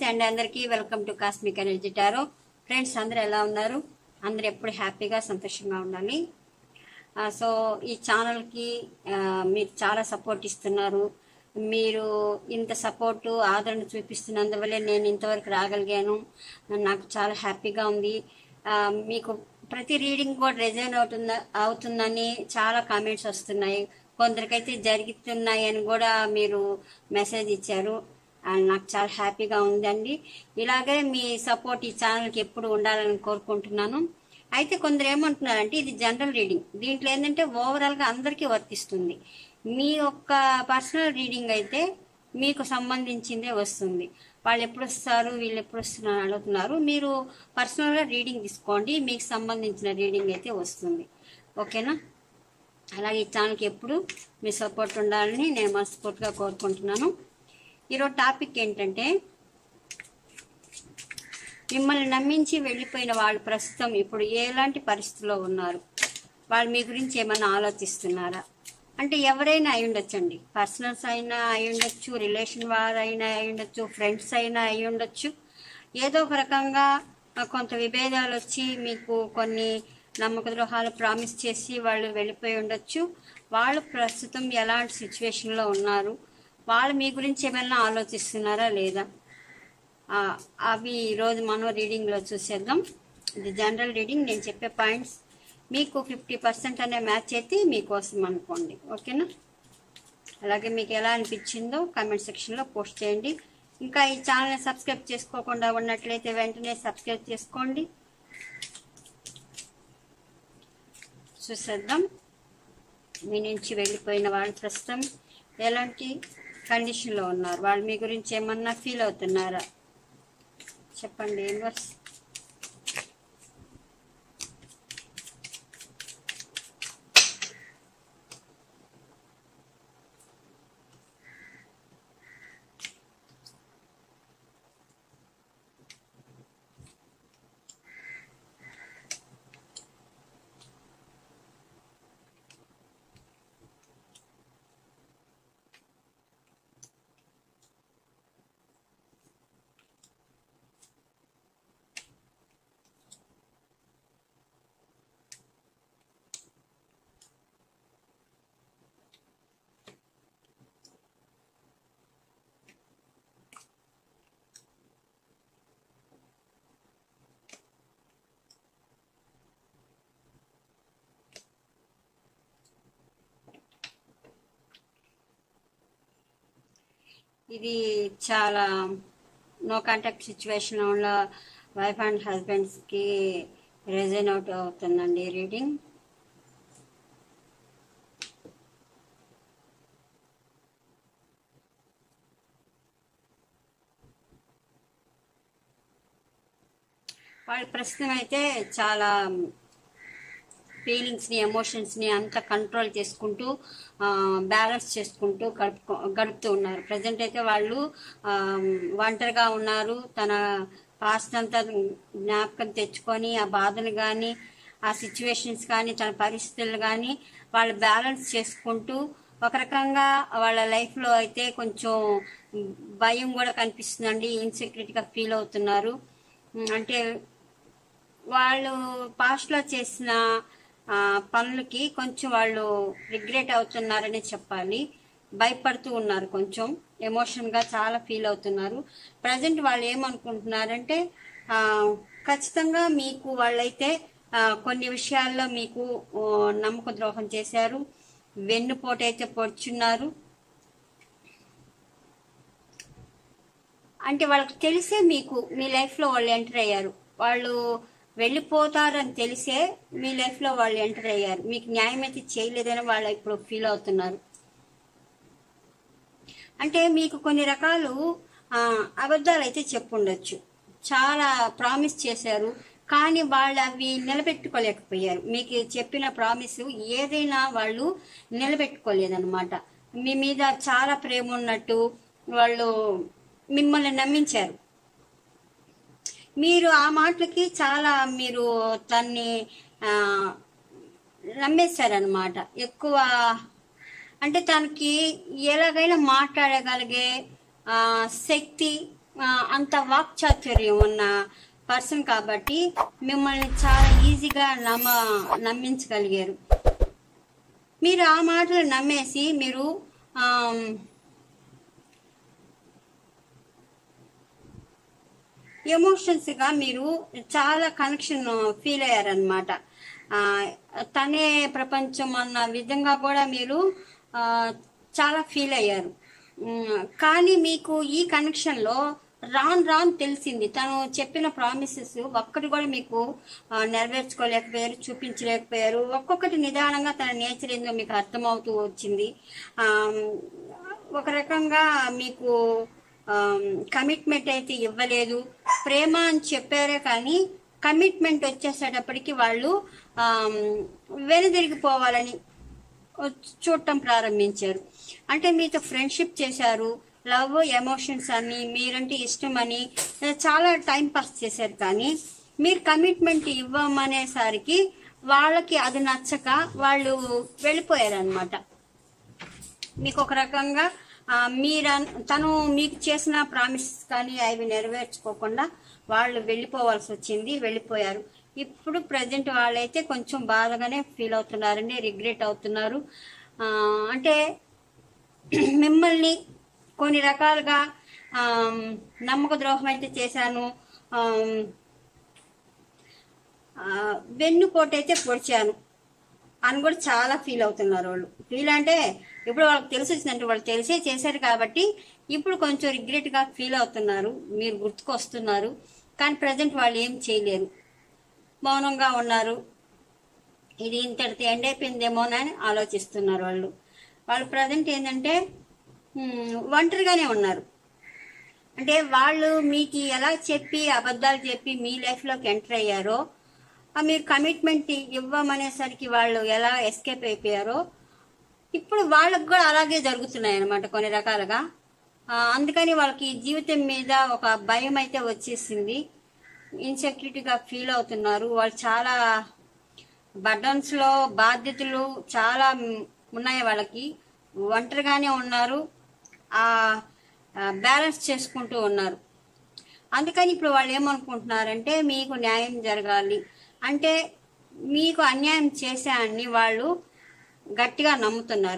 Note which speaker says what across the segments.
Speaker 1: అండి అందరికీ welcome to cosmic energy tarot friends అందరూ ఎలా ఉన్నారు అందరూ ఎప్పుడు హ్యాపీగా సంతోషంగా ఉండాలి ఆ, సో ఈ ఛానల్కి ఆ, మీరు చాలా సపోర్ట్ ఇస్తున్నారు మీరు ఇంత సపోర్టు ఆదరణ చూపిస్తున్నందువల్లే నేను ఇంతవరకు రాగలిగాను నాకు చాలా హ్యాపీగా ఉంది ఆ, మీకు ప్రతి రీడింగ్ కూడా రిజైన్ అవుతుందా అవుతుందని చాలా కామెంట్స్ వస్తున్నాయి కొందరికైతే జరుగుతున్నాయి అని కూడా మీరు మెసేజ్ ఇచ్చారు అండ్ నాకు చాలా హ్యాపీగా ఉందండి ఇలాగే మీ సపోర్ట్ ఈ ఛానల్కి ఎప్పుడు ఉండాలని కోరుకుంటున్నాను అయితే కొందరు ఏమంటున్నారంటే ఇది జనరల్ రీడింగ్ దీంట్లో ఏంటంటే ఓవరాల్గా అందరికీ వర్తిస్తుంది మీ యొక్క పర్సనల్ రీడింగ్ అయితే మీకు సంబంధించిందే వస్తుంది వాళ్ళు ఎప్పుడు వస్తారు వీళ్ళు ఎప్పుడు వస్తున్నారు అని అడుగుతున్నారు మీరు పర్సనల్గా రీడింగ్ తీసుకోండి మీకు సంబంధించిన రీడింగ్ అయితే వస్తుంది ఓకేనా అలాగే ఈ ఛానల్కి ఎప్పుడు మీ సపోర్ట్ ఉండాలని నేను మనస్ఫూర్తిగా కోరుకుంటున్నాను ఈరోజు టాపిక్ ఏంటంటే మిమ్మల్ని నమ్మించి వెళ్ళిపోయిన వాళ్ళు ప్రస్తుతం ఇప్పుడు ఎలాంటి పరిస్థితిలో ఉన్నారు వాళ్ళు మీ గురించి ఏమైనా ఆలోచిస్తున్నారా అంటే ఎవరైనా అయి ఉండొచ్చండి పర్సనల్స్ అయినా అయి ఉండొచ్చు రిలేషన్ వారు అయినా అయి ఉండొచ్చు ఫ్రెండ్స్ అయినా అయి ఉండొచ్చు ఏదో ఒక రకంగా ఆ, కొంత విభేదాలు వచ్చి మీకు కొన్ని నమ్మక ద్రోహాలు ప్రామిస్ చేసి వాళ్ళు వెళ్ళిపోయి ఉండొచ్చు వాళ్ళు ప్రస్తుతం ఎలాంటి సిచ్యువేషన్లో ఉన్నారు వాళ్ళు మీ గురించి ఏమైనా ఆలోచిస్తున్నారా లేదా ఆ, అవి ఈరోజు మనం రీడింగ్లో చూసేద్దాం ఇది జనరల్ రీడింగ్ నేను చెప్పే పాయింట్స్ మీకు ఫిఫ్టీ పర్సెంట్ అనే మ్యాచ్ అయితే మీకోసం అనుకోండి ఓకేనా అలాగే మీకు ఎలా అనిపించిందో కామెంట్ సెక్షన్లో పోస్ట్ చేయండి ఇంకా ఈ ఛానల్ని సబ్స్క్రైబ్ చేసుకోకుండా ఉన్నట్లయితే వెంటనే సబ్స్క్రైబ్ చేసుకోండి చూసేద్దాం మీ నుంచి వెళ్ళిపోయిన వాళ్ళు ప్రస్తుతం ఎలాంటి కండిషన్లో ఉన్నారు వాళ్ళు మీ గురించి ఏమన్నా ఫీల్ అవుతున్నారా చెప్పండి యూనివర్స్ ఇది చాలా నో కాంటాక్ట్ సిచ్యువేషన్ ఉన్న వైఫ్ అండ్ హస్బెండ్స్కి రెజైన్ అవుట్ అవుతుందండి రీడింగ్ వాళ్ళు ప్రస్తుతం అయితే చాలా ఫీలింగ్స్ని ఎమోషన్స్ని అంతా కంట్రోల్ చేసుకుంటూ బ్యాలెన్స్ చేసుకుంటూ గడుపు గడుపుతూ ఉన్నారు ప్రజెంట్ అయితే వాళ్ళు ఆ, ఒంటరిగా ఉన్నారు తన పాస్ట్ అంతా జ్ఞాపకం తెచ్చుకొని ఆ బాధను కానీ ఆ సిచ్యువేషన్స్ కానీ తన పరిస్థితులు కానీ వాళ్ళు బ్యాలెన్స్ చేసుకుంటూ ఒక రకంగా వాళ్ళ లైఫ్లో అయితే కొంచెం భయం కూడా కనిపిస్తుందండి ఇన్సెక్యూరిటీగా ఫీల్ అవుతున్నారు ఉమ్, అంటే వాళ్ళు పాస్ట్లో చేసిన ఆ, పనులకి కొంచెం వాళ్ళు రిగ్రెట్ అవుతున్నారని చెప్పాలి భయపడుతూ ఉన్నారు కొంచెం ఎమోషన్గా చాలా ఫీల్ అవుతున్నారు ప్రజెంట్ వాళ్ళు ఏమనుకుంటున్నారంటే ఆ, ఖచ్చితంగా మీకు వాళ్ళైతే ఆ, కొన్ని విషయాల్లో మీకు ఆ, నమ్మక ద్రోహం చేశారు వెన్నుపోటు అయితే పొడుచున్నారు అంటే వాళ్ళకి తెలిసే మీకు మీ లైఫ్లో వాళ్ళు ఎంటర్ అయ్యారు వాళ్ళు వెళ్ళిపోతారని తెలిసే మీ లైఫ్లో వాళ్ళు ఎంటర్ అయ్యారు మీకు న్యాయం అయితే చేయలేదని వాళ్ళు ఇప్పుడు ఫీల్ అవుతున్నారు అంటే మీకు కొన్ని రకాలు ఆ, అబద్ధాలు అయితే చెప్పుండొచ్చు చాలా ప్రామిస్ చేశారు కానీ వాళ్ళు అవి నిలబెట్టుకోలేకపోయారు మీకు చెప్పిన ప్రామిస్ ఏదైనా వాళ్ళు నిలబెట్టుకోలేదన్నమాట మీ మీద చాలా ప్రేమ ఉన్నట్టు వాళ్ళు మిమ్మల్ని నమ్మించారు మీరు ఆ మాటలకి చాలా మీరు తన్ని ఆ, నమ్మేశారనమాట ఎక్కువ అంటే తనకి ఎలాగైనా మాట్లాడగలిగే ఆ, శక్తి ఆ, అంత వాక్చాతుర్యం ఉన్న పర్సన్ కాబట్టి మిమ్మల్ని చాలా ఈజీగా నమ్మ నమ్మించగలిగారు మీరు ఆ మాటలు నమ్మేసి మీరు ఆమ్, ఎమోషన్స్ గా మీరు చాలా కనెక్షన్ ఫీల్ అయ్యారనమాట తనే ప్రపంచం అన్న విధంగా కూడా మీరు ఆ, చాలా ఫీల్ అయ్యారు ఉమ్, కానీ మీకు ఈ కనెక్షన్ లో రాన్ రాన్ తెలిసింది తను చెప్పిన ప్రామిసెస్ ఒక్కటి కూడా మీకు ఆ, నెరవేర్చుకోలేకపోయారు చూపించలేకపోయారు ఒక్కొక్కటి నిదానంగా తన నేచర్ ఏందో మీకు అర్థమవుతూ వచ్చింది ఆ, ఒక రకంగా మీకు కమిట్మెంట్ అయితే ఇవ్వలేదు ప్రేమ అని చెప్పారే కానీ కమిట్మెంట్ వచ్చేసేటప్పటికి వాళ్ళు ఆమ్, వెనుదిరిగిపోవాలని చూడటం ప్రారంభించారు అంటే మీతో ఫ్రెండ్షిప్ చేశారు లవ్ ఎమోషన్స్ అని మీరంటే ఇష్టం అని చాలా టైం పాస్ చేశారు కానీ మీరు కమిట్మెంట్ ఇవ్వమనేసరికి వాళ్ళకి అది నచ్చక వాళ్ళు వెళ్ళిపోయారు అనమాట మీకు ఒక రకంగా ఆ, మీర తను మీకు చేసిన ప్రామిస్ కానీ అవి నెరవేర్చుకోకుండా వాళ్ళు వెళ్ళిపోవాల్సి వచ్చింది వెళ్ళిపోయారు ఇప్పుడు ప్రజెంట్ వాళ్ళైతే కొంచెం బాధగానే ఫీల్ అవుతున్నారండి రిగ్రెట్ అవుతున్నారు ఆ, అంటే మిమ్మల్ని కొన్ని రకాలుగా ఆమ్, నమ్మక ద్రోహం అయితే చేశాను ఆమ్, ఆ, వెన్నుపోటు అయితే పొడిచాను అని కూడా చాలా ఫీల్ అవుతున్నారు వాళ్ళు ఫీల్ అంటే ఇప్పుడు వాళ్ళకి తెలిసి వచ్చిందంటే వాళ్ళు తెలిసే చేశారు కాబట్టి ఇప్పుడు కొంచెం రిగ్రెట్ గా ఫీల్ అవుతున్నారు మీరు గుర్తుకొస్తున్నారు కానీ ప్రజెంట్ వాళ్ళు ఏం చేయలేరు మౌనంగా ఉన్నారు ఇది ఇంతటితో ఎండ్ అయిపోయిందేమోనని ఆలోచిస్తున్నారు వాళ్ళు వాళ్ళు ప్రజెంట్ ఏంటంటే ఉమ్, ఒంటరిగానే ఉన్నారు అంటే వాళ్ళు మీకు ఎలా చెప్పి అబద్ధాలు చెప్పి మీ లైఫ్లోకి ఎంటర్ అయ్యారో ఆ మీరు కమిట్మెంట్ ఇవ్వమనేసరికి వాళ్ళు ఎలా ఎస్కేప్ అయిపోయారో ఇప్పుడు వాళ్ళకు కూడా అలాగే జరుగుతున్నాయి అన్నమాట కొన్ని రకాలుగా ఆ, అందుకని వాళ్ళకి జీవితం మీద ఒక భయం అయితే వచ్చేసింది ఇన్సెక్యూరిటీగా ఫీల్ అవుతున్నారు వాళ్ళు చాలా బర్డన్స్ లో బాధ్యతలు చాలా మ్, ఉన్నాయి వాళ్ళకి ఒంటరిగానే ఉన్నారు ఆ బ్యాలెన్స్ చేసుకుంటూ ఉన్నారు అందుకని ఇప్పుడు వాళ్ళు ఏమనుకుంటున్నారంటే మీకు న్యాయం జరగాలి అంటే మీకు అన్యాయం చేశానని వాళ్ళు గట్టిగా నమ్ముతున్నారు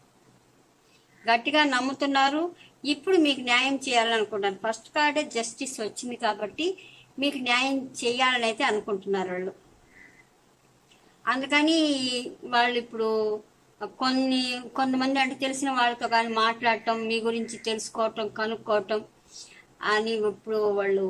Speaker 1: గట్టిగా నమ్ముతున్నారు ఇప్పుడు మీకు న్యాయం చేయాలనుకుంటున్నారు ఫస్ట్ కార్డే జస్టిస్ వచ్చింది కాబట్టి మీకు న్యాయం చేయాలని అయితే అనుకుంటున్నారు వాళ్ళు అందుకని వాళ్ళు ఇప్పుడు కొన్ని కొంతమంది అంటే తెలిసిన వాళ్ళతో కానీ మాట్లాడటం మీ గురించి తెలుసుకోవటం కనుక్కోవటం అని ఇప్పుడు వాళ్ళు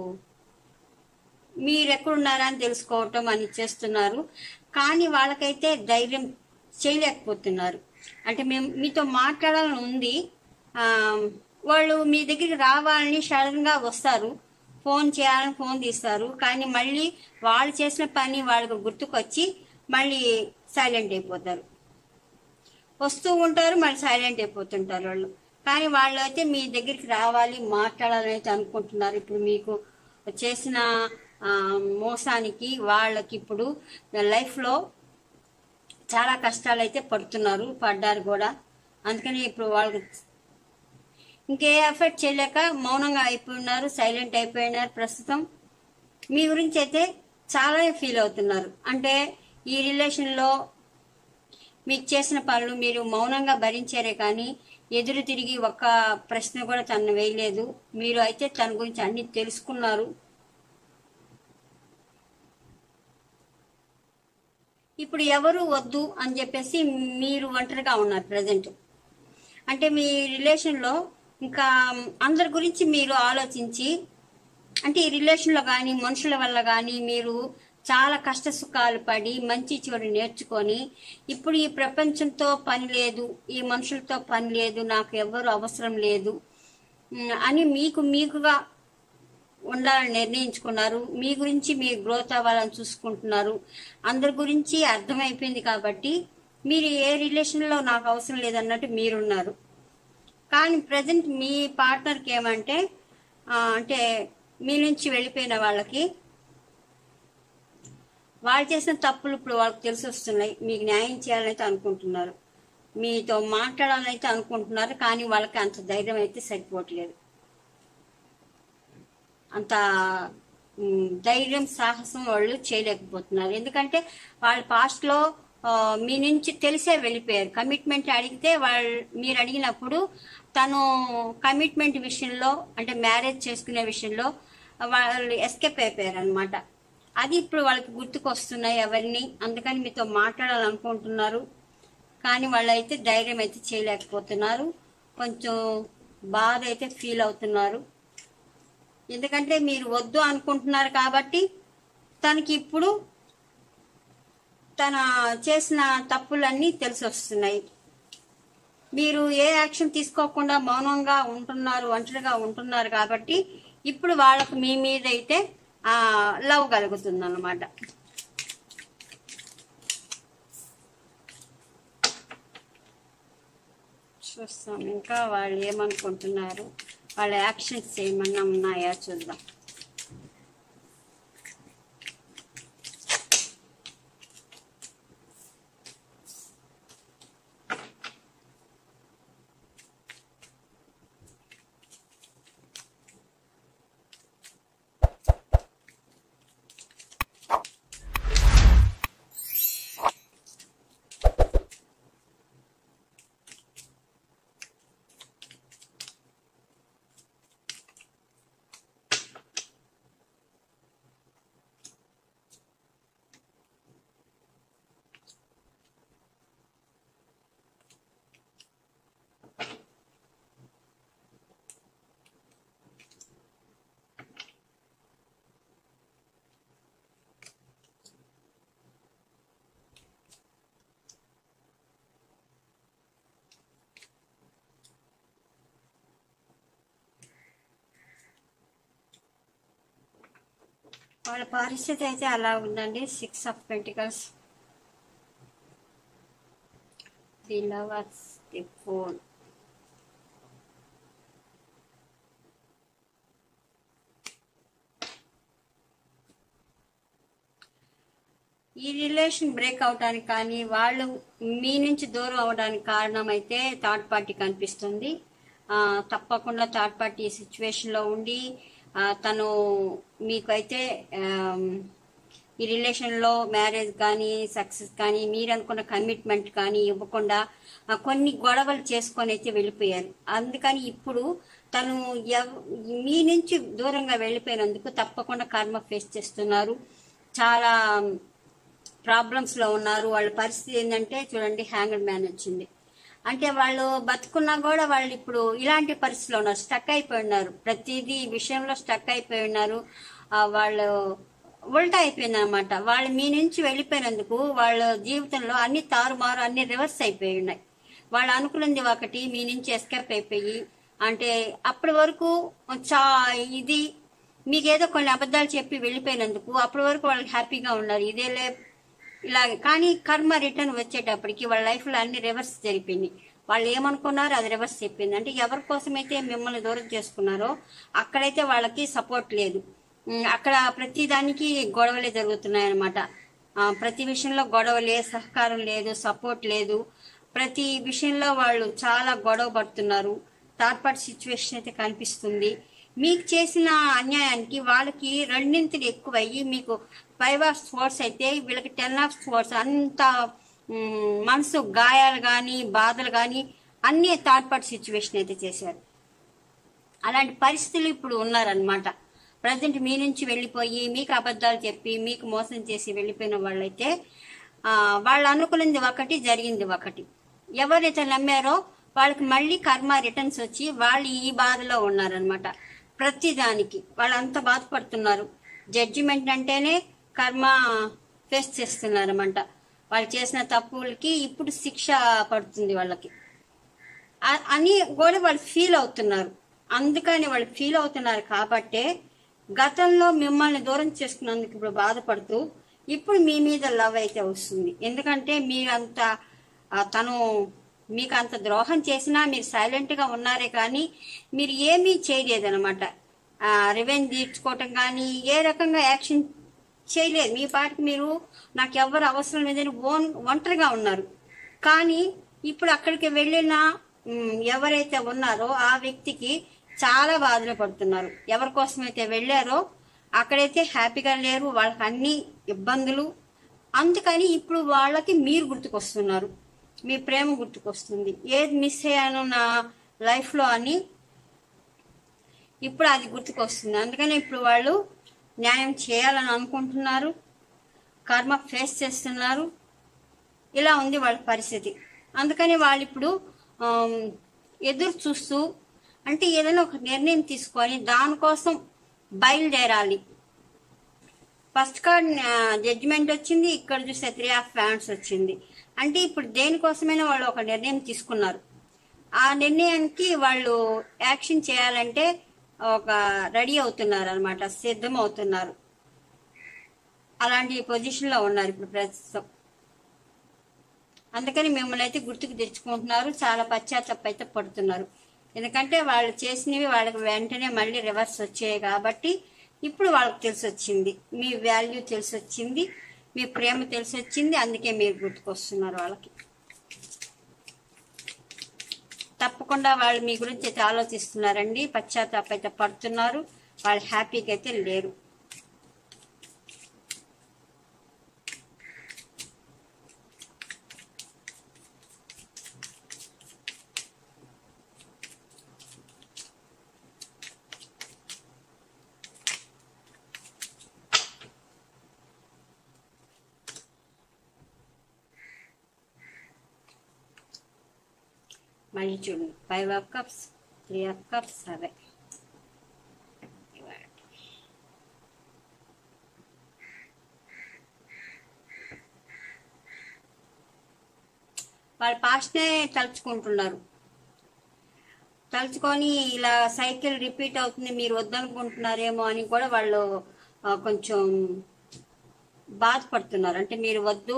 Speaker 1: మీరు ఎక్కడున్నారా అని తెలుసుకోవటం అని చేస్తున్నారు కానీ వాళ్ళకైతే ధైర్యం చేయలేకపోతున్నారు అంటే మేము మీతో మాట్లాడాలని ఉంది ఆ, వాళ్ళు మీ దగ్గరికి రావాలని సడన్ గా వస్తారు ఫోన్ చేయాలని ఫోన్ తీస్తారు కానీ మళ్ళీ వాళ్ళు చేసిన పని వాళ్ళకు గుర్తుకొచ్చి మళ్ళీ సైలెంట్ అయిపోతారు వస్తూ ఉంటారు మళ్ళీ సైలెంట్ అయిపోతుంటారు వాళ్ళు కానీ వాళ్ళు అయితే మీ దగ్గరికి రావాలి మాట్లాడాలని అయితే అనుకుంటున్నారు ఇప్పుడు మీకు చేసిన ఆ, మోసానికి వాళ్ళకి ఇప్పుడు లైఫ్లో చాలా కష్టాలు అయితే పడుతున్నారు పడ్డారు కూడా అందుకని ఇప్పుడు వాళ్ళకి ఇంకే ఎఫర్ట్ చేయలేక మౌనంగా అయిపోయినారు సైలెంట్ అయిపోయినారు ప్రస్తుతం మీ గురించి అయితే చాలా ఫీల్ అవుతున్నారు అంటే ఈ రిలేషన్లో మీకు చేసిన పనులు మీరు మౌనంగా భరించారే కానీ ఎదురు తిరిగి ఒక్క ప్రశ్న కూడా తను వేయలేదు మీరు అయితే తన గురించి అన్ని తెలుసుకున్నారు ఇప్పుడు ఎవరు వద్దు అని చెప్పేసి మీరు ఒంటరిగా ఉన్నారు ప్రజెంట్ అంటే మీ రిలేషన్లో ఇంకా అందరి గురించి మీరు ఆలోచించి అంటే ఈ రిలేషన్లో కానీ మనుషుల వల్ల కానీ మీరు చాలా కష్ట సుఖాలు పడి మంచి చెడు నేర్చుకొని ఇప్పుడు ఈ ప్రపంచంతో పని లేదు ఈ మనుషులతో పని లేదు నాకు ఎవరు అవసరం లేదు ఉమ్, అని మీకు మీకుగా ఉండాలని నిర్ణయించుకున్నారు మీ గురించి మీరు గ్రోత్ అవ్వాలని చూసుకుంటున్నారు అందరి గురించి అర్థమైపోయింది కాబట్టి మీరు ఏ రిలేషన్లో నాకు అవసరం లేదన్నట్టు మీరున్నారు కానీ ప్రజెంట్ మీ పార్ట్నర్కి ఏమంటే ఆ, అంటే మీ నుంచి వెళ్ళిపోయిన వాళ్ళకి వాళ్ళు చేసిన తప్పులు ఇప్పుడు వాళ్ళకి తెలిసి వస్తున్నాయి మీకు న్యాయం చేయాలని అయితే అనుకుంటున్నారు మీతో మాట్లాడాలని అయితే అనుకుంటున్నారు కానీ వాళ్ళకి అంత ధైర్యం అయితే సరిపోవట్లేదు అంత మ్, ధైర్యం సాహసం వాళ్ళు చేయలేకపోతున్నారు ఎందుకంటే వాళ్ళ పాస్ట్ లో ఆ, మీ నుంచి తెలిసే వెళ్ళిపోయారు కమిట్మెంట్ అడిగితే వాళ్ళు మీరు అడిగినప్పుడు తను కమిట్మెంట్ విషయంలో అంటే మ్యారేజ్ చేసుకునే విషయంలో వాళ్ళు ఎస్కేప్ అయిపోయారు అనమాట అది ఇప్పుడు వాళ్ళకి గుర్తుకు వస్తున్నాయి అవన్నీ అందుకని మీతో మాట్లాడాలనుకుంటున్నారు కానీ వాళ్ళైతే ధైర్యం అయితే చేయలేకపోతున్నారు కొంచెం బాధ అయితే ఫీల్ అవుతున్నారు ఎందుకంటే మీరు వద్దు అనుకుంటున్నారు కాబట్టి తనకి ఇప్పుడు తన చేసిన తప్పులన్నీ తెలిసి వస్తున్నాయి మీరు ఏ యాక్షన్ తీసుకోకుండా మౌనంగా ఉంటున్నారు ఒంటరిగా ఉంటున్నారు కాబట్టి ఇప్పుడు వాళ్ళకు మీ మీద అయితే ఆ లవ్ కలుగుతుంది అనమాట చూస్తాం ఇంకా వాళ్ళు ఏమనుకుంటున్నారు వాళ్ళ యాక్షన్స్ ఏమన్నా ఉన్నాయా చూద్దాం వాళ్ళ పరిస్థితి అయితే అలా ఉందండి six of pentacles the lovers the phone ఈ రిలేషన్ బ్రేక్ అవడానికి కానీ వాళ్ళు మీ నుంచి దూరం అవడానికి కారణం అయితే థర్డ్ పార్టీ కనిపిస్తుంది ఆ, తప్పకుండా థర్డ్ పార్టీ సిచ్యువేషన్లో ఉండి ఆ, తను మీకైతే ఆమ్, ఈ రిలేషన్లో మ్యారేజ్ కానీ సక్సెస్ కానీ మీరు అనుకున్న కమిట్మెంట్ కానీ ఇవ్వకుండా ఆ, కొన్ని గొడవలు చేసుకొని అయితే వెళ్ళిపోయారు అందుకని ఇప్పుడు తను ఎవ్- మీ నుంచి దూరంగా వెళ్ళిపోయినందుకు తప్పకుండా కర్మ ఫేస్ చేస్తున్నారు చాలా ప్రాబ్లమ్స్ లో ఉన్నారు వాళ్ళ పరిస్థితి ఏంటంటే చూడండి హ్యాంగర్ మ్యాన్ వచ్చింది అంటే వాళ్ళు బతుకున్నా కూడా వాళ్ళు ఇప్పుడు ఇలాంటి పరిస్థితిలో ఉన్నారు స్టక్ అయిపోయి ఉన్నారు ప్రతిదీ విషయంలో స్టక్ అయిపోయి ఉన్నారు ఆ, వాళ్ళు ఉల్టా అయిపోయింది అనమాట వాళ్ళు మీ నుంచి వెళ్ళిపోయినందుకు వాళ్ళ జీవితంలో అన్ని తారుమారు అన్ని రివర్స్ అయిపోయి ఉన్నాయి వాళ్ళు అనుకున్నది ఒకటి మీ నుంచి ఎస్కేప్ అయిపోయి అంటే అప్పటి వరకు చా ఇది మీకేదో కొన్ని అబద్ధాలు చెప్పి వెళ్ళిపోయినందుకు అప్పటి వరకు వాళ్ళు హ్యాపీగా ఉన్నారు ఇదేలే ఇలాగే కానీ కర్మ రిటర్న్ వచ్చేటప్పటికి వాళ్ళ లైఫ్లో అన్ని రివర్స్ జరిపింది వాళ్ళు ఏమనుకున్నారో అది రివర్స్ చెప్పింది అంటే ఎవరి కోసమైతే మిమ్మల్ని దూరం చేసుకున్నారో అక్కడైతే వాళ్ళకి సపోర్ట్ లేదు ఉమ్, అక్కడ ప్రతి దానికి గొడవలే జరుగుతున్నాయి అనమాట ప్రతి విషయంలో గొడవలే సహకారం లేదు సపోర్ట్ లేదు ప్రతి విషయంలో వాళ్ళు చాలా గొడవ పడుతున్నారు థర్డ్ పార్టీ సిచ్యువేషన్ అయితే కనిపిస్తుంది మీకు చేసిన అన్యాయానికి వాళ్ళకి రెండింతలు ఎక్కువయ్యి మీకు ఫైవ్ ఆఫ్ స్పోర్ట్స్ అయితే వీళ్ళకి టెన్ ఆఫ్ స్పోర్ట్స్ అంత మ్, మనసు గాయాలు కానీ బాధలు కానీ అన్నీ థర్డ్ పార్టీ సిచ్యువేషన్ అయితే చేశారు అలాంటి పరిస్థితులు ఇప్పుడు ఉన్నారనమాట ప్రజెంట్ మీ నుంచి వెళ్ళిపోయి మీకు అబద్ధాలు చెప్పి మీకు మోసం చేసి వెళ్ళిపోయిన వాళ్ళైతే ఆ, వాళ్ళు అనుకున్నది ఒకటి జరిగింది ఒకటి ఎవరైతే నమ్మారో వాళ్ళకి మళ్ళీ కర్మ రిటర్న్స్ వచ్చి వాళ్ళు ఈ బాధలో ఉన్నారనమాట ప్రతి దానికి వాళ్ళు అంత బాధపడుతున్నారు జడ్జిమెంట్ అంటేనే కర్మ ఫేస్ చేస్తున్నారన్నమాట వాళ్ళు చేసిన తప్పులకి ఇప్పుడు శిక్ష పడుతుంది వాళ్ళకి ఆ- అని కూడా వాళ్ళు ఫీల్ అవుతున్నారు అందుకని వాళ్ళు ఫీల్ అవుతున్నారు కాబట్టే గతంలో మిమ్మల్ని దూరం చేసుకున్నందుకు ఇప్పుడు బాధపడుతూ ఇప్పుడు మీ మీద లవ్ అయితే వస్తుంది ఎందుకంటే మీరంత ఆ, తను మీకు అంత ద్రోహం చేసినా మీరు సైలెంట్ గా ఉన్నారే కానీ మీరు ఏమీ చేయలేదన్నమాట రివెంజ్ తీర్చుకోవటం కానీ ఏ రకంగా యాక్షన్ చేయలేదు మీ పాటికి మీరు నాకు ఎవరు అవసరం లేదని ఓన్ ఒంటరిగా ఉన్నారు కానీ ఇప్పుడు అక్కడికి వెళ్ళిన మ్, ఎవరైతే ఉన్నారో ఆ వ్యక్తికి చాలా బాధలు పడుతున్నారు ఎవరి కోసమైతే వెళ్ళారో అక్కడైతే హ్యాపీగా లేరు వాళ్ళకి అన్ని ఇబ్బందులు అందుకని ఇప్పుడు వాళ్ళకి మీరు గుర్తుకొస్తున్నారు మీ ప్రేమ గుర్తుకొస్తుంది ఏది మిస్ అయ్యాను నా లైఫ్లో అని ఇప్పుడు అది గుర్తుకొస్తుంది అందుకని ఇప్పుడు వాళ్ళు న్యాయం చేయాలని అనుకుంటున్నారు కర్మ ఫేస్ చేస్తున్నారు ఇలా ఉంది వాళ్ళ పరిస్థితి అందుకని వాళ్ళు ఇప్పుడు ఆమ్, ఎదురు చూస్తూ అంటే ఏదైనా ఒక నిర్ణయం తీసుకొని దానికోసం బయలుదేరాలి ఫస్ట్ కార్డ్ జడ్జిమెంట్ వచ్చింది ఇక్కడ చూస్తే త్రీ ఆఫ్ ఫ్యాన్స్ వచ్చింది అంటే ఇప్పుడు దేనికోసమైనా వాళ్ళు ఒక నిర్ణయం తీసుకున్నారు ఆ నిర్ణయానికి వాళ్ళు యాక్షన్ చేయాలంటే ఒక రెడీ అవుతున్నారు అనమాట సిద్ధం అవుతున్నారు అలాంటి పొజిషన్లో ఉన్నారు ఇప్పుడు ప్రస్తుతం అందుకని మిమ్మల్ని అయితే గుర్తుకు తెచ్చుకుంటున్నారు చాలా పశ్చాత్తాప అయితే పడుతున్నారు ఎందుకంటే వాళ్ళు చేసినవి వాళ్ళకి వెంటనే మళ్ళీ రివర్స్ వచ్చాయి కాబట్టి ఇప్పుడు వాళ్ళకి తెలిసి వచ్చింది మీ వాల్యూ తెలిసి వచ్చింది మీ ప్రేమ తెలిసి వచ్చింది అందుకే మీరు గుర్తుకొస్తున్నారు వాళ్ళకి తప్పకుండా వాళ్ళు మీ గురించి అయితే ఆలోచిస్తున్నారండి పశ్చాత్తాప అయితే పడుతున్నారు వాళ్ళు హ్యాపీగా అయితే లేరు మళ్ళీ చూడండి five of cups three of cups అవే వాళ్ళ పాస్ట్నే తలుచుకుంటున్నారు తలుచుకొని ఇలా సైకిల్ రిపీట్ అవుతుంది మీరు వద్దనుకుంటున్నారేమో అని కూడా వాళ్ళు ఆ, కొంచెం బాధపడుతున్నారు అంటే మీరు వద్దు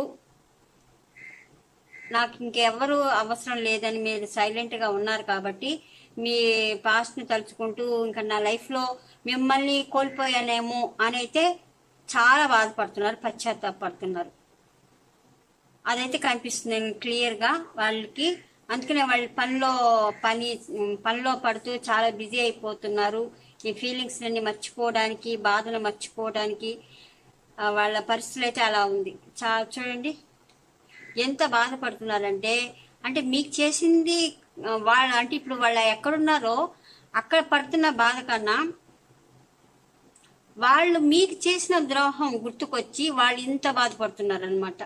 Speaker 1: నాకు ఇంకెవరు అవసరం లేదని మీరు సైలెంట్ గా ఉన్నారు కాబట్టి మీ పాస్ట్ ని తలుచుకుంటూ ఇంకా నా లైఫ్ లో మిమ్మల్ని కోల్పోయానేమో అని అయితే చాలా బాధపడుతున్నారు పశ్చాత్తాపడుతున్నారు అదైతే కనిపిస్తుంది క్లియర్ గా వాళ్ళకి అందుకనే వాళ్ళు పనిలో పని పనిలో పడుతూ చాలా బిజీ అయిపోతున్నారు ఈ ఫీలింగ్స్ అన్ని మర్చిపోవడానికి బాధను మర్చిపోవడానికి ఆ, వాళ్ళ పరిస్థితులు అయితే అలా ఉంది చా చూడండి ఎంత బాధపడుతున్నారంటే అంటే మీకు చేసింది ఆ, వాళ్ళ అంటే ఇప్పుడు వాళ్ళ ఎక్కడున్నారో అక్కడ పడుతున్న బాధ కన్నా వాళ్ళు మీకు చేసిన ద్రోహం గుర్తుకొచ్చి వాళ్ళు ఇంత బాధపడుతున్నారు అనమాట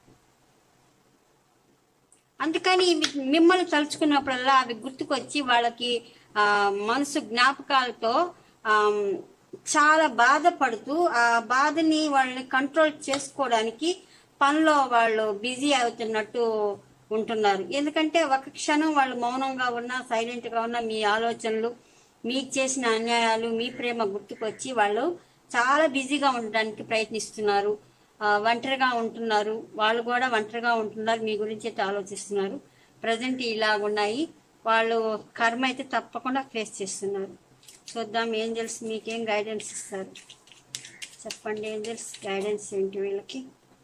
Speaker 1: అందుకని ఇవి మిమ్మల్ని తలుచుకున్నప్పుడల్లా అవి గుర్తుకొచ్చి వాళ్ళకి ఆ, మనసు జ్ఞాపకాలతో ఆమ్, చాలా బాధపడుతూ ఆ బాధని వాళ్ళని కంట్రోల్ చేసుకోవడానికి పనిలో వాళ్ళు బిజీ అవుతున్నట్టు ఉంటున్నారు ఎందుకంటే ఒక క్షణం వాళ్ళు మౌనంగా ఉన్నా సైలెంట్ గా ఉన్నా మీ ఆలోచనలు మీకు చేసిన అన్యాయాలు మీ ప్రేమ గుర్తుకొచ్చి వాళ్ళు చాలా బిజీగా ఉండడానికి ప్రయత్నిస్తున్నారు ఆ, ఒంటరిగా ఉంటున్నారు వాళ్ళు కూడా ఒంటరిగా ఉంటున్నారు మీ గురించి అయితే ఆలోచిస్తున్నారు ప్రజెంట్ ఇలాగున్నాయి వాళ్ళు కర్మ అయితే తప్పకుండా ఫేస్ చేస్తున్నారు చూద్దాం ఏంజల్స్ మీకేం గైడెన్స్ ఇస్తారు చెప్పండి ఏంజల్స్ గైడెన్స్ ఏంటి వీళ్ళకి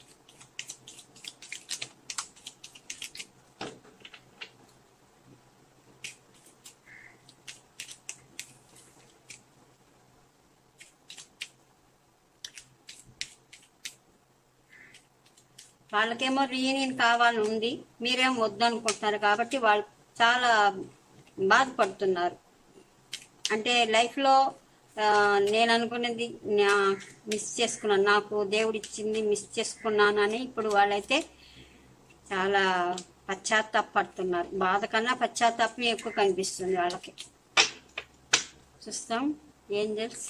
Speaker 1: వాళ్ళకేమో రీయూనియన్ కావాలని ఉంది మీరేమో వద్దనుకుంటున్నారు కాబట్టి వాళ్ళు చాలా బాధపడుతున్నారు అంటే లైఫ్లో ఆ, నేను అనుకున్నది నా- మిస్ చేసుకున్నాను నాకు దేవుడు ఇచ్చింది మిస్ చేసుకున్నాను అని ఇప్పుడు వాళ్ళైతే చాలా పశ్చాత్తాపడుతున్నారు బాధ కన్నా పశ్చాత్తాపం ఎక్కువ కనిపిస్తుంది వాళ్ళకి చూస్తాం ఏంజల్స్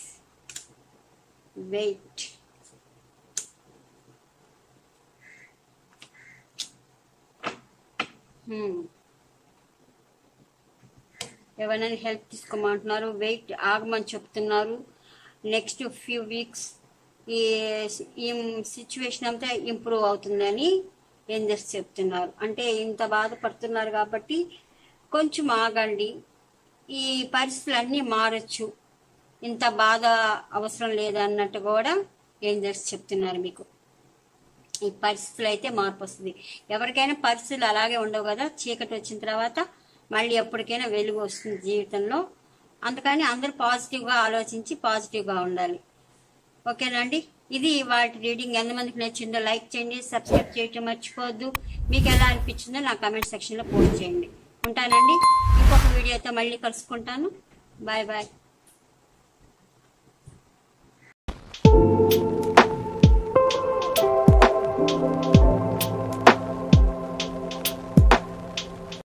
Speaker 1: వెయిట్ ఎవరైనా హెల్ప్ తీసుకోమంటున్నారు వెయిట్ ఆగమని చెప్తున్నారు నెక్స్ట్ ఫ్యూ వీక్స్ ఈ ఈ సిచ్యువేషన్ అంతా ఇంప్రూవ్ అవుతుందని ఏంజర్స్ చెప్తున్నారు అంటే ఇంత బాధపడుతున్నారు కాబట్టి కొంచెం ఆగండి ఈ పరిస్థితులు అన్నీ మారచ్చు ఇంత బాధ అవసరం లేదన్నట్టు కూడా ఏంజర్స్ చెప్తున్నారు మీకు ఈ పరిస్థితులు అయితే మార్పు వస్తుంది ఎవరికైనా పరిస్థితులు అలాగే ఉండవు కదా చీకటి వచ్చిన తర్వాత మళ్ళీ ఎప్పటికైనా వెలుగు వస్తుంది జీవితంలో అందుకని అందరూ పాజిటివ్గా ఆలోచించి పాజిటివ్గా ఉండాలి ఓకేనండి ఇది వాటి రీడింగ్ ఎంతమందికి నచ్చిందో లైక్ చేయండి సబ్స్క్రైబ్ చేయటం మర్చిపోవద్దు మీకు ఎలా అనిపించిందో నా కామెంట్ సెక్షన్లో పోస్ట్ చేయండి ఉంటానండి ఇంకొక వీడియోతో మళ్ళీ కలుసుకుంటాను బాయ్ బాయ్